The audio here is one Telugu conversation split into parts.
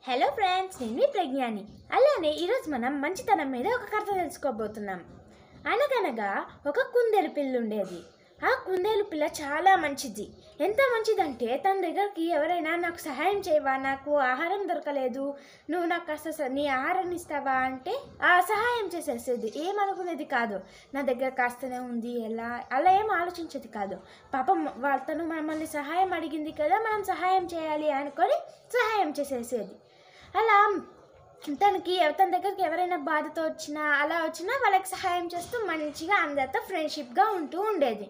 హలో ఫ్రెండ్స్ నేను మీ ప్రజ్ఞాని అలానే ఈరోజు మనం మంచితనం మీద ఒక కథ తెలుసుకోబోతున్నాం అనగనగా ఒక కుందేలు పిల్ల ఉండేది ఆ కుందేలు పిల్ల చాలా మంచిది ఎంత మంచిదంటే తన దగ్గరికి ఎవరైనా నాకు సహాయం చేయవా నాకు ఆహారం దొరకలేదు నువ్వు నాకు కాస్త స- నీ ఆహారం ఇస్తావా అంటే ఆ సహాయం చేసేసేది ఏమనుకునేది కాదు నా దగ్గర కాస్తనే ఉంది ఎలా అలా ఏం ఆలోచించేది కాదు పాపం వాళ్ళ తను మమ్మల్ని సహాయం అడిగింది కదా మనం సహాయం చేయాలి అనుకొని సహాయం చేసేసేది అలా తనకి ఎవ- తన దగ్గరికి ఎవరైనా బాధతో వచ్చినా అలా వచ్చినా వాళ్ళకి సహాయం చేస్తూ మంచిగా అందరితో ఫ్రెండ్షిప్గా ఉంటూ ఉండేది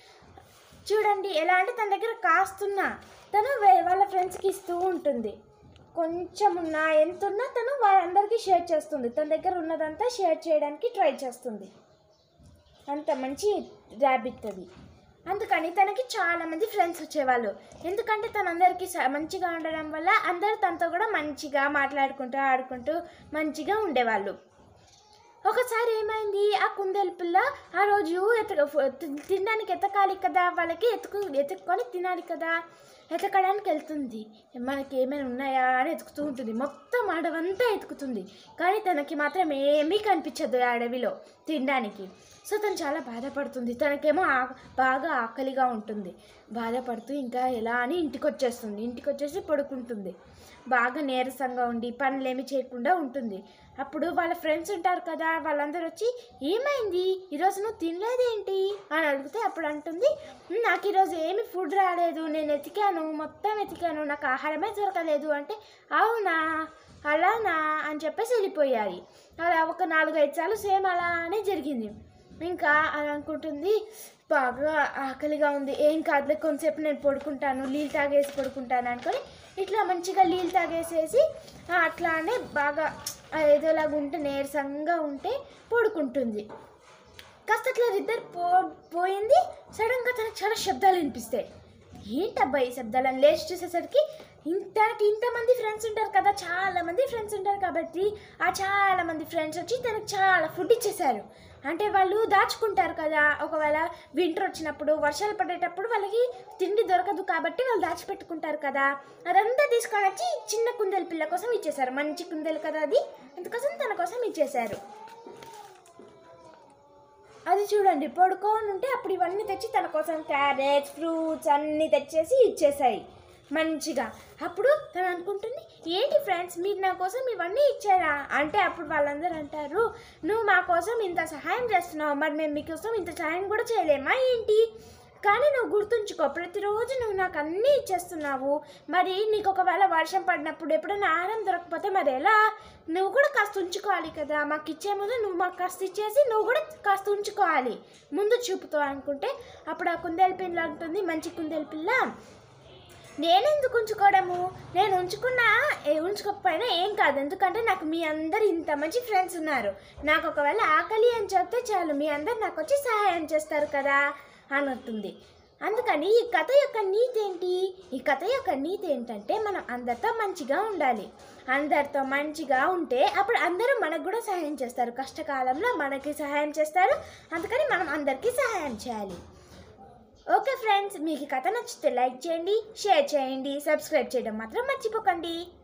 చూడండి ఎలా అంటే తన దగ్గర కాస్తున్నా తను వే- వాళ్ళ ఫ్రెండ్స్కి ఇస్తూ ఉంటుంది కొంచెం ఉన్నా ఎంత ఉన్నా తను వాళ్ళందరికీ షేర్ చేస్తుంది తన దగ్గర ఉన్నదంతా షేర్ చేయడానికి ట్రై చేస్తుంది అంత మంచి ర్యాబిట్ అది అందుకని తనకి చాలా మంది ఫ్రెండ్స్ వచ్చేవాళ్ళు ఎందుకంటే తను అందరికీ స- మంచిగా ఉండడం వల్ల అందరూ తనతో కూడా మంచిగా మాట్లాడుకుంటూ ఆడుకుంటూ మంచిగా ఉండేవాళ్ళు ఒకసారి ఏమైంది ఆ కుందేలు పిల్ల ఆ రోజు ఎత్త తి- తినడానికి ఎతకాలి కదా వాళ్ళకి ఎత్తుకు ఎత్తుక్కొని తినాలి కదా ఎతకడానికి వెళ్తుంది మనకి ఏమైనా ఉన్నాయా అని ఎతుకుతూ ఉంటుంది మొత్తం అడవంతా ఎతుకుతుంది కానీ తనకి మాత్రం ఏమీ కనిపించదు ఆ అడవిలో తినడానికి సో తను చాలా బాధపడుతుంది తనకేమో ఆ బాగా ఆకలిగా ఉంటుంది బాధపడుతూ ఇంకా ఎలా అని ఇంటికి వచ్చేస్తుంది ఇంటికి వచ్చేసి పడుకుంటుంది బాగా నీరసంగా ఉండి పనులేమి చేయకుండా ఉంటుంది అప్పుడు వాళ్ళ ఫ్రెండ్స్ ఉంటారు కదా వాళ్ళందరూ వచ్చి ఏమైంది ఈరోజు నువ్వు తినలేదేంటి అని అడిగితే అప్పుడు అంటుంది "ఉమ్, నాకు ఈరోజు ఏమి ఫుడ్ రాలేదు నేను ఎతికాను మొత్తం ఎతికాను నాకు ఆహారమే దొరకలేదు అంటే అవునా అలానా అని చెప్పేసి వెళ్ళిపోయాయి అలా ఒక నాలుగైదు సార్లు సేమ్ అలానే జరిగింది ఇంకా అలా అనుకుంటుంది బాగా ఆకలిగా ఉంది ఏం కాదులే కొంతసేపు నేను పడుకుంటాను నీళ్ళు తాగేసి పడుకుంటాను అనుకొని ఇట్లా మంచిగా నీళ్ళు తాగేసేసి ఆ, అట్లానే బాగా ఆ, ఏదోలాగా ఉంటే నీరసంగా ఉంటే పడుకుంటుంది కాస్త అట్లా ఇద్దరు పో పోయింది సడన్గా తనకు చాలా శబ్దాలు వినిపిస్తాయి ఏంటబ్బా ఈ శబ్దాలను లేచి చూసేసరికి ఇన్- తనకి ఇంతమంది ఫ్రెండ్స్ ఉంటారు కదా చాలా మంది ఫ్రెండ్స్ ఉంటారు కాబట్టి ఆ చాలా మంది ఫ్రెండ్స్ వచ్చి తనకు చాలా ఫుడ్ ఇచ్చేసారు అంటే వాళ్ళు దాచుకుంటారు కదా ఒకవేళ వింటర్ వచ్చినప్పుడు వర్షాలు పడేటప్పుడు వాళ్ళకి తిండి దొరకదు కాబట్టి వాళ్ళు దాచిపెట్టుకుంటారు కదా అదంతా తీసుకొని వచ్చి చిన్న కుందేలు పిల్ల కోసం ఇచ్చేసారు మంచి కుందేలు కదా అది అందుకోసం తన కోసం ఇచ్చేసారు అది చూడండి పడుకోని ఉంటే అప్పుడు ఇవన్నీ తెచ్చి తన కోసం క్యారెట్స్ ఫ్రూట్స్ అన్నీ తెచ్చేసి ఇచ్చేసాయి మంచిగా అప్పుడు తను అనుకుంటుంది ఏంటి ఫ్రెండ్స్ మీరు నా కోసం ఇవన్నీ ఇచ్చారా అంటే అప్పుడు వాళ్ళందరూ అంటారు నువ్వు మా కోసం ఇంత సహాయం చేస్తున్నావు మరి మేము మీకోసం ఇంత సహాయం కూడా చేయలేమా ఏంటి కానీ నువ్వు గుర్తుంచుకో ప్రతిరోజు నువ్వు నాకు అన్నీ ఇచ్చేస్తున్నావు మరి నీకు ఒకవేళ వర్షం పడినప్పుడు ఎప్పుడైనా ఆహారం దొరకకపోతే మరి ఎలా నువ్వు కూడా కాస్త ఉంచుకోవాలి కదా మాకు ఇచ్చే ముందు నువ్వు మాకు కాస్త ఇచ్చేసి నువ్వు కూడా కాస్త ఉంచుకోవాలి ముందు చూపుతో అనుకుంటే అప్పుడు ఆ కుందేలు పిల్ల అంటుంది మంచి కుందేలు పిల్ల నేనెందుకు ఉంచుకోవడము నేను ఉంచుకున్నా ఏ ఉంచుకోకపోయినా ఏం కాదు ఎందుకంటే నాకు మీ అందరు ఇంత మంచి ఫ్రెండ్స్ ఉన్నారు నాకు ఒకవేళ ఆకలి అని చెప్తే చాలు మీ అందరు నాకు వచ్చి సహాయం చేస్తారు కదా అని అంటుంది అందుకని ఈ కథ యొక్క నీతి ఏంటి ఈ కథ యొక్క నీతి ఏంటంటే మనం అందరితో మంచిగా ఉండాలి అందరితో మంచిగా ఉంటే అప్పుడు అందరూ మనకు కూడా సహాయం చేస్తారు కష్టకాలంలో మనకి సహాయం చేస్తారు అందుకని మనం అందరికీ సహాయం చేయాలి ఓకే ఫ్రెండ్స్ మీకు ఈ కథ నచ్చితే లైక్ చేయండి షేర్ చేయండి సబ్స్క్రైబ్ చేయడం మాత్రం మర్చిపోకండి